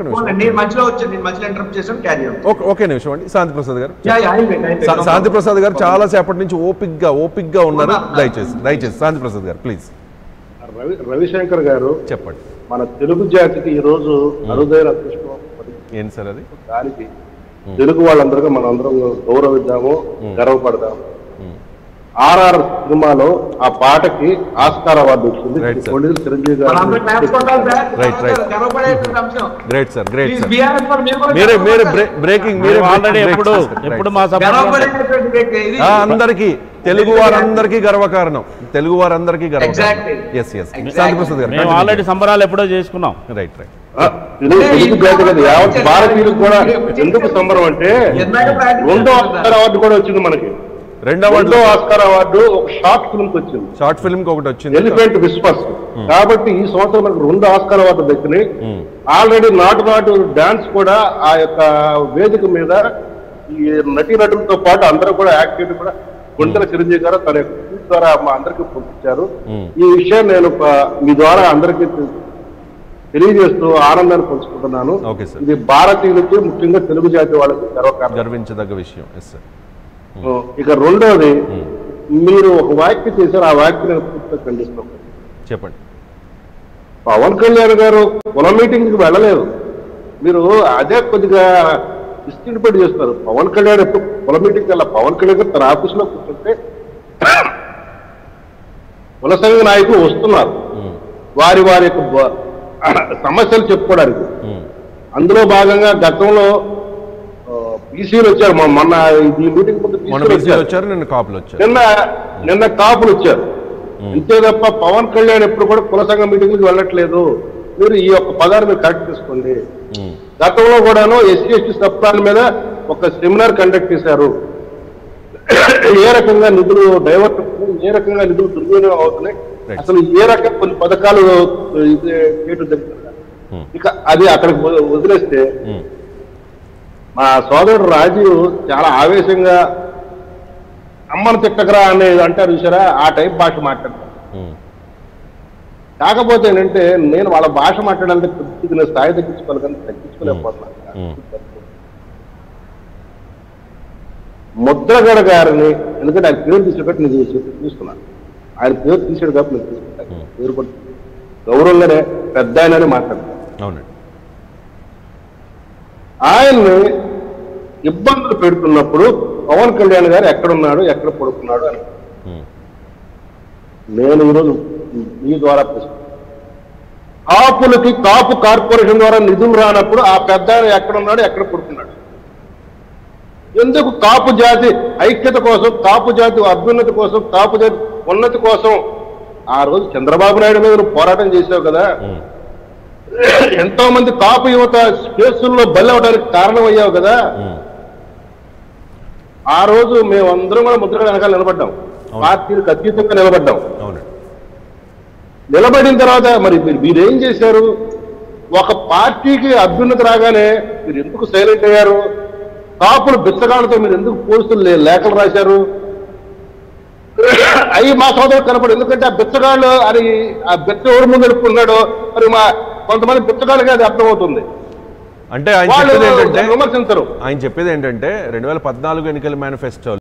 నిమిషం నేను మధ్యలో వచ్చాను నేను మధ్యలో ఇంటరప్ట్ చేశాను క్యారీ ఓకే ఒకే నిమిషం అండి శాంతి ప్రసాద్ గారు yeah yeah I wait I శా- శాంతి ప్రసాద్ గారు చాలా సేపటి నుంచి ఓపిక్గా ఓపిక్గా ఉన్నారు ఉన్నారు. దయచేసి దయచేసి శాంతి ప్రసాద్ గారు ప్లీజ్ రవి రవిశంకర్ గారు చెప్పండి మన తెలుగు జాతికి ఈ రోజు అరుదైన అదృష్టం ఏంటి సార్ అది దానికి తెలుగు వాళ్ళందరికీ మనం అందరం గౌరవిద్దాము గర్వపడదాము ఆర్ఆర్ సినిమాలో ఆ పాటకి ఆస్కార్ అవార్డు వచ్చింది Right, sir. కొణిదెల చిరంజీవి మనందరం క్లాప్స్ కొట్టాలి గారు సార్ Right, right. గర్వపడేటువంటి అంశం great sir great please sir BRS for మీరు కూడా మీరే మీరే గర్వపడాలి. బ్రేకింగ్ మీరే మేము ఆల్రెడీ break ఎప్పుడు చేస్తారు. Right. ఎప్పుడు మా సభ గర్వపడేటువంటి వ్యక్తి ఇది ఆ, అందరికీ తెలుగు వారందరికీ గర్వకారణం తెలుగు వారందరికీ గర్వకారణం Exactly. Yes yes Exactly. Shanti Prasad గారు మేము ఆల్రెడీ సంబరాలు ఎప్పుడో చేసుకున్నాం రైట్ రైట్ ఆ, తెలుగు తెలుగు జాతి కదా యావత్ భారతీయులకు కూడా ఎందుకు సంబరం అంటే ఎందాక ప్రాక్టీస్ రెండో చేస్తున్నారు. ఆస్కార్ అవార్డు కూడా వచ్చింది మనకి రెండవ రెండో ఆస్కార్ అవార్డు ఒక షార్ట్ ఫిల్మ్ కి వచ్చింది షార్ట్ ఫిల్మ్ కి ఒకటి వచ్చింది ఎలిఫెంట్ విస్పస్ కాబట్టి ఈ సంవత్సరం మనకు రెండు ఆస్కార్ అవార్డు దక్కినాయి ఆల్రెడీ నాటు నాటు డాన్స్ కూడా ఆ యొక్క వేదిక మీద ఈ నటీ నటులతో పాటు అందరూ కూడా యాక్టివిటీ కూడా గుంటల చిరంజీవి గారు తన యొక్క ట్వీట్ ద్వారా మా అందరికీ పంపించారు ఈ విషయం నేను ప- మీ ద్వారా అందరికీ తె- తెలియజేస్తూ ఆనందాన్ని పంచుకుంటున్నాను Okay, sir. ఇది భారతీయులకి ముఖ్యంగా తెలుగు జాతి వాళ్ళకి గర్వకారణం గర్వించదగ్గ విషయం ఎస్ సార్ ఇక రెండోది మీరు ఒక వ్యాఖ్య చేశారు ఆ వ్యాఖ్య నేను పూర్తిగా ఖండిస్తున్నాను చెప్పండి పవన్ కళ్యాణ్ గారు కుల మీటింగ్ కి వెళ్ళలేదు మీరు అదే కొద్దిగా ఇస్టిడిపేట్ చేస్తారు పవన్ కళ్యాణ్ ఎప్పుడు కుల మీటింగ్ వెళ్ళా పవన్ కళ్యాణ్ గారు తన ఆఫీసులో కూర్చుంటే కుల సంఘ నాయకులు వస్తున్నారు వారి వారి యొక్క బ- సమస్యలు చెప్పుకోవడానికి అందులో భాగంగా గతంలో బీసీలు వచ్చారు మొ- మొన్న ఈ మీటింగ్ ముందు మొన్న BC లు బీసీలు వచ్చారు వచ్చారు నిన్న కాపులు వచ్చారు నిన్న నిన్న కాపులు వచ్చారు అంతే తప్ప పవన్ కళ్యాణ్ ఎప్పుడు కూడా కుల సంఘ మీటింగ్లకు వెళ్ళట్లేదు మీరు ఈ యొక్క పదాన్ని మీరు కరెక్ట్ చేసుకోండి ఉమ్. గతంలో కూడాను ఎస్సీ ఎస్టీ సబ్ ప్లాన్ మీద ఒక సెమినార్ కండక్ట్ చేశారు ఏ రకంగా నిధులు డైవర్ట్ అవుతున్నాయి, ఏ రకంగా నిధులు దుర్వినియోగం అవుతున్నాయి Right. అసలు ఏ రకంగా కొన్ని పథకాలు ఇది చేయడం జరుగుతుంది Hmm. ఇక అది అక్కడికి వ- వదిలేస్తే ఉమ్. మా సోదరుడు రాజీవ్ చాలా ఆవేశంగా అమ్మను తిట్టకరా అనేది అంటారు చూసారా ఆ టైప్ భాష మాట్లాడతారు ఉమ్. కాకపోతే ఏంటంటే నేను వాళ్ళ భాష మాట్లాడాలంటే కొద్దిగా నేను స్థాయి తగ్గించుకోవాలి కానీ తగ్గించుకోలేకపోతున్నాను Hmm. ముద్రగడ గారిని ఎందుకంటే ఆయన పేరు తీసేటట్టు నేను చూసి- చూస్తున్నాను ఆయన పేరు తీసాడు కాబట్టి నేను తీసుకుంటాను పేరు కూడా గౌరవంగానే పెద్ద ఆయనని మాట్లాడతాను అవునండి ఆయన్ని ఇబ్బందులు పెడుతున్నప్పుడు పవన్ కళ్యాణ్ గారు ఎక్కడున్నాడు ఎక్కడ పడుకున్నాడు అని ఉమ్. నేను ఈరోజు మీ ద్వారా ప్రశ్న కాపులకి కాపు కార్పొరేషన్ ద్వారా నిధులు రానప్పుడు ఆ పెద్ద ఆయన ఎక్కడున్నాడు ఎక్కడ పడుకున్నాడు ఎందుకు కాపు జాతి ఐక్యత కోసం కాపు జాతి అభ్యున్నతి కోసం కాపు జాతి ఉన్నతి కోసం ఆ రోజు చంద్రబాబు నాయుడు మీద నువ్వు పోరాటం చేసావు కదా ఉమ్. ఎంతో మంది కాపు యువత కేసుల్లో బలి అవడానికి కారణం అయ్యావు కదా ఉమ్. ఆ రోజు మేమందరం కూడా ముద్రగా వెనకాల నిలబడ్డాం పార్టీలకు అతీతంగా నిలబడ్డాం అవునండి నిలబడిన తర్వాత మరి మీరు మీరేం చేశారు ఒక పార్టీకి అభ్యున్నతి రాగానే మీరు ఎందుకు సైలెంట్ అయ్యారు కాపులు బిచ్చగాళ్ళతో మీరు ఎందుకు పోలీసులు లే- లేఖలు రాశారు అవి మా సోదరుడు కనపడు ఎందుకంటే ఆ బిచ్చగాళ్ళు అది ఆ బిచ్చ ఎవరి ముందు ఎడుపుకున్నాడో మరి మా కొంతమంది బిచ్చగాళ్ళకి అది అర్థమవుతుంది అంటే ఆయన వాళ్ళు చెప్పేది ఏంటంటే విమర్శించరు ఆయన చెప్పేది ఏంటంటే రెండు వేల పద్నాలుగు ఎన్నికల మేనిఫెస్టో